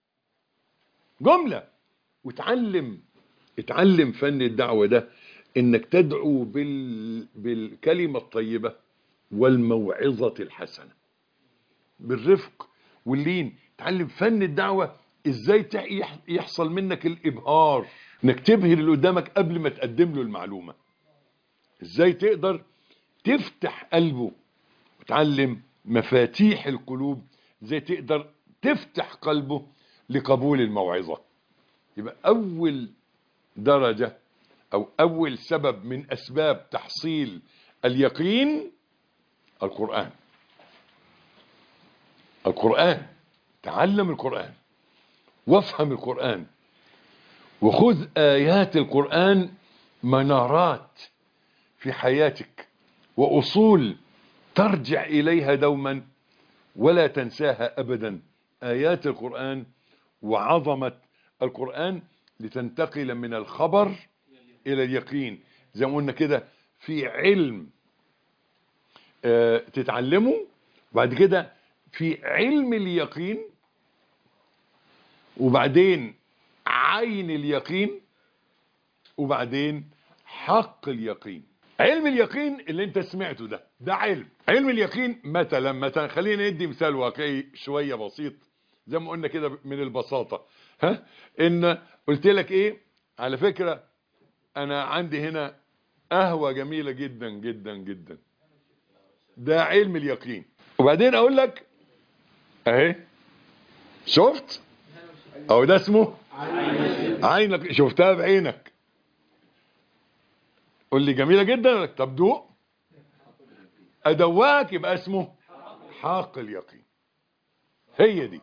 جملة وتعلم اتعلم فن الدعوة ده انك تدعو بال... بالكلمة الطيبة والموعظة الحسنة بالرفق واللين تعلم فن الدعوة ازاي يحصل منك الابهار انك تبهر اللي قدامك قبل ما تقدم له المعلومة ازاي تقدر تفتح قلبه وتعلم مفاتيح القلوب ازاي تقدر تفتح قلبه لقبول الموعظة يبقى اول درجة او اول سبب من اسباب تحصيل اليقين القرآن القرآن تعلم القرآن وافهم القرآن وخذ آيات القرآن منارات في حياتك وأصول ترجع إليها دوما ولا تنساها أبدا آيات القرآن وعظمة القرآن لتنتقل من الخبر إلى اليقين زي ما قلنا كده في علم آه تتعلمه وبعد كده في علم اليقين وبعدين عين اليقين وبعدين حق اليقين علم اليقين اللي انت سمعته ده ده علم علم اليقين مثلا مثلا خلينا ندي مثال واقعي شوية بسيط زي ما قلنا كده من البساطة ها ان قلت لك ايه على فكرة انا عندي هنا قهوة جميلة جدا جدا جدا ده علم اليقين وبعدين اقول لك اهي شفت او ده اسمه عينك شفتها بعينك قول لي جميلة جدا طب دوق ادواك يبقى اسمه حق اليقين هي دي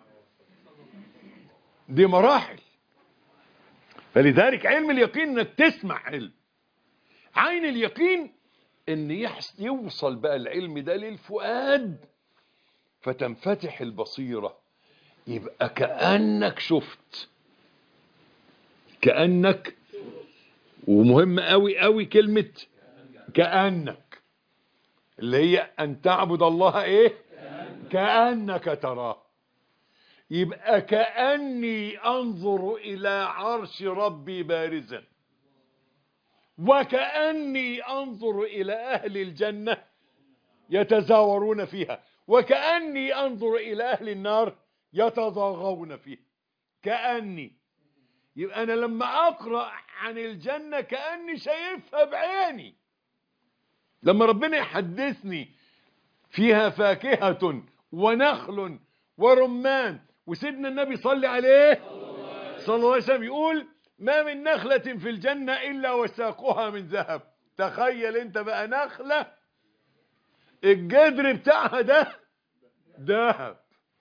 دي مراحل فلذلك علم اليقين انك تسمع علم عين اليقين ان يحس يوصل بقى العلم ده للفؤاد فتنفتح البصيرة يبقى كأنك شفت كأنك ومهم قوي قوي كلمة كأنك اللي هي أن تعبد الله إيه كأنك تراه يبقى كأني أنظر إلى عرش ربي بارزا وكأني أنظر إلى أهل الجنة يتزاورون فيها وكأني أنظر إلى أهل النار يتضاغون فيها كأني يبقى أنا لما أقرأ عن الجنة كأني شايفها بعيني لما ربنا يحدثني فيها فاكهة ونخل ورمان وسيدنا النبي صلى عليه صلى الله عليه وسلم يقول ما من نخلة في الجنة إلا وساقها من ذهب تخيل انت بقى نخلة الجدر بتاعها ده ذهب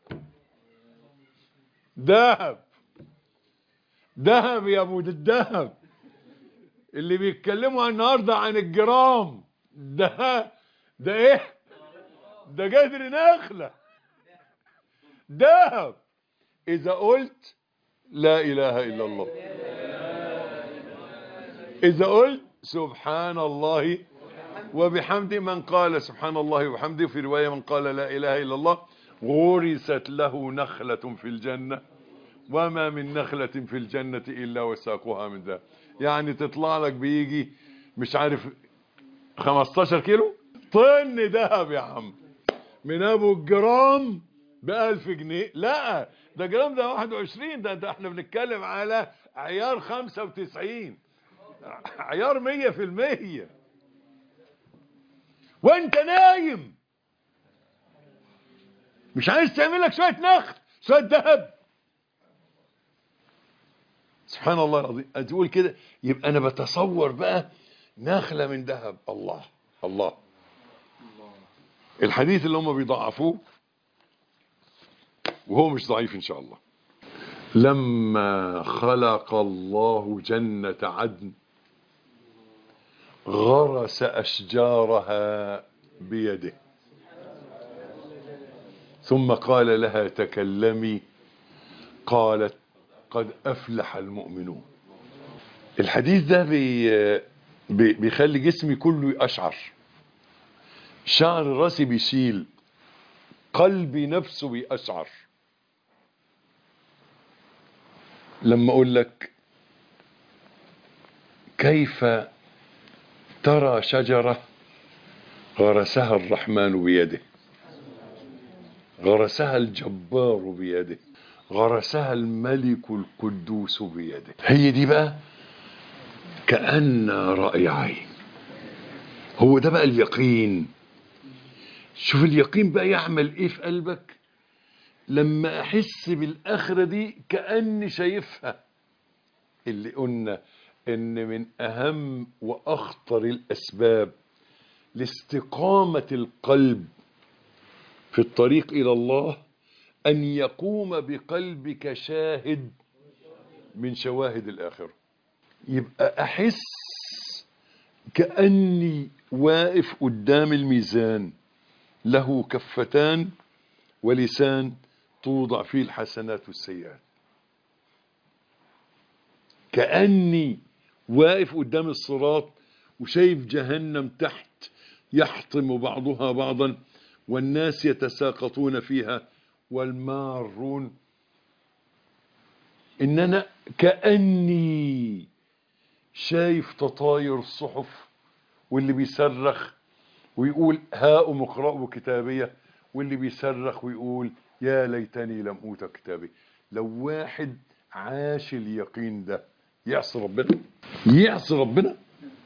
ذهب ذهب يا ابو الذهب اللي بيتكلموا النهارده عن الجرام ده ده ايه ده جدر نخله ذهب اذا قلت لا اله الا الله اذا قلت سبحان الله وبحمد من قال سبحان الله وبحمده في روايه من قال لا اله الا الله غرست له نخله في الجنه وما من نخلة في الجنة إلا وساقها من ذهب يعني تطلع لك بيجي مش عارف 15 كيلو طن ذهب يا عم من ابو الجرام بألف جنيه لا ده جرام ده 21 ده, ده احنا بنتكلم على عيار 95 عيار 100% وانت نايم مش عايز تعمل لك شويه نخل شويه ذهب سبحان الله العظيم تقول كده يبقى انا بتصور بقى نخله من ذهب الله الله الحديث اللي هم بيضعفوه وهو مش ضعيف ان شاء الله لما خلق الله جنة عدن غرس أشجارها بيده ثم قال لها تكلمي قالت قد أفلح المؤمنون الحديث ده بي بي بيخلي جسمي كله أشعر شعر راسي بيشيل قلبي نفسه بيأشعر لما أقول لك كيف ترى شجرة غرسها الرحمن بيده غرسها الجبار بيده غرسها الملك القدوس بيده هي دي بقى كأن رأي عين هو ده بقى اليقين شوف اليقين بقى يعمل ايه في قلبك لما احس بالاخرة دي كأني شايفها اللي قلنا ان من اهم واخطر الاسباب لاستقامة القلب في الطريق الى الله ان يقوم بقلبك شاهد من شواهد الاخرة يبقى احس كأني واقف قدام الميزان له كفتان ولسان توضع فيه الحسنات والسيئات كأني واقف قدام الصراط وشايف جهنم تحت يحطم بعضها بعضا والناس يتساقطون فيها والمارون ان انا كأني شايف تطاير الصحف واللي بيصرخ ويقول هاؤم اقرأوا كتابية واللي بيصرخ ويقول يا ليتني لم أوت كتابي لو واحد عاش اليقين ده يعصي ربنا يعصي ربنا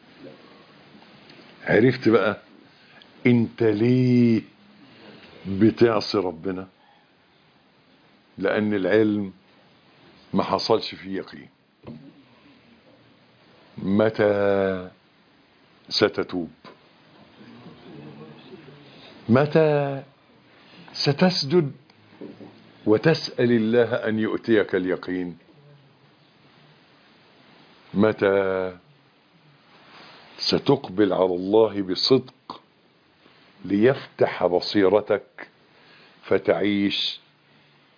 عرفت بقى انت ليه بتعصي ربنا لان العلم ما حصلش فيه يقين متى ستتوب متى ستسجد وتسأل الله أن يؤتيك اليقين متى ستقبل على الله بصدق ليفتح بصيرتك فتعيش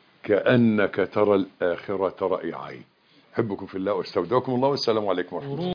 كأنك ترى الآخرة رأي عين أحبكم في الله واستودعكم الله والسلام عليكم ورحمة الله